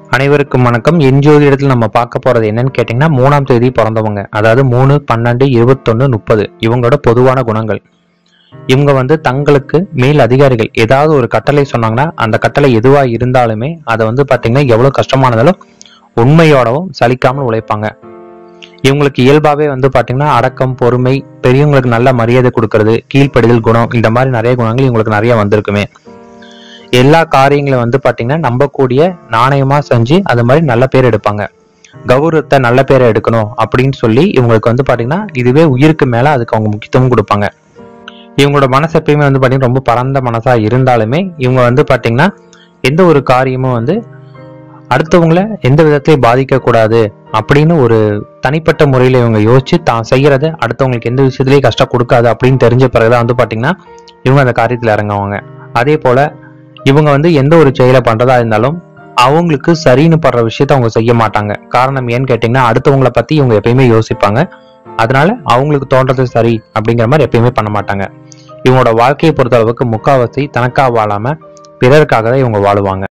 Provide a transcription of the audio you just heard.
அனைவருக்கும் வணக்கம் என் ஜோதிடத்தில் நம்ம பார்க்க போறது என்னன்னு கேட்டிங்கன்னா மூணாம் தேதி பிறந்தவங்க அதாவது மூணு பன்னெண்டு இருபத்தொன்னு முப்பது இவங்களோட பொதுவான குணங்கள் இவங்க வந்து தங்களுக்கு மேல் அதிகாரிகள் ஏதாவது ஒரு கட்டளை சொன்னாங்கன்னா அந்த கட்டளை எதுவா இருந்தாலுமே அதை வந்து பாத்தீங்கன்னா எவ்வளவு கஷ்டமானதாலும் உண்மையோடவும் சலிக்காமல் உழைப்பாங்க இவங்களுக்கு இயல்பாவே வந்து பாத்தீங்கன்னா அடக்கம் பொறுமை பெரியவங்களுக்கு நல்ல மரியாதை கொடுக்கறது கீழ்ப்படிதல் குணம் இந்த மாதிரி நிறைய குணங்கள் இவங்களுக்கு நிறைய வந்திருக்குமே எல்லா காரியங்களும் வந்து பாத்தீங்கன்னா நம்பக்கூடிய நாணயமா செஞ்சு அது மாதிரி நல்ல பேர் எடுப்பாங்க கௌரவத்தை நல்ல பேரை எடுக்கணும் அப்படின்னு சொல்லி இவங்களுக்கு வந்து பாத்தீங்கன்னா இதுவே உயிருக்கு மேல அதுக்கு அவங்க முக்கியத்துவம் கொடுப்பாங்க இவங்களோட மனசு எப்பயுமே வந்து பாத்தீங்கன்னா ரொம்ப பரந்த மனசா இருந்தாலுமே இவங்க வந்து பாத்தீங்கன்னா எந்த ஒரு காரியமும் வந்து அடுத்தவங்கள எந்த விதத்திலையும் பாதிக்க கூடாது அப்படின்னு ஒரு தனிப்பட்ட முறையில இவங்க யோசிச்சு தான் செய்யறத அடுத்தவங்களுக்கு எந்த விஷயத்திலயும் கஷ்டம் கொடுக்காது அப்படின்னு தெரிஞ்ச பிறகுதான் வந்து பாத்தீங்கன்னா இவங்க அந்த காரியத்துல இறங்குவாங்க அதே போல இவங்க வந்து எந்த ஒரு செயலை பண்றதா இருந்தாலும் அவங்களுக்கு சரின்னு படுற விஷயத்த அவங்க செய்ய மாட்டாங்க காரணம் ஏன்னு கேட்டீங்கன்னா அடுத்தவங்கள பத்தி இவங்க எப்பயுமே யோசிப்பாங்க அதனால அவங்களுக்கு தோன்றது சரி அப்படிங்கிற மாதிரி எப்பயுமே பண்ண மாட்டாங்க இவங்களோட வாழ்க்கையை பொறுத்த அளவுக்கு முக்காவாசி தனக்கா வாழாம பிறருக்காக தான் இவங்க வாழுவாங்க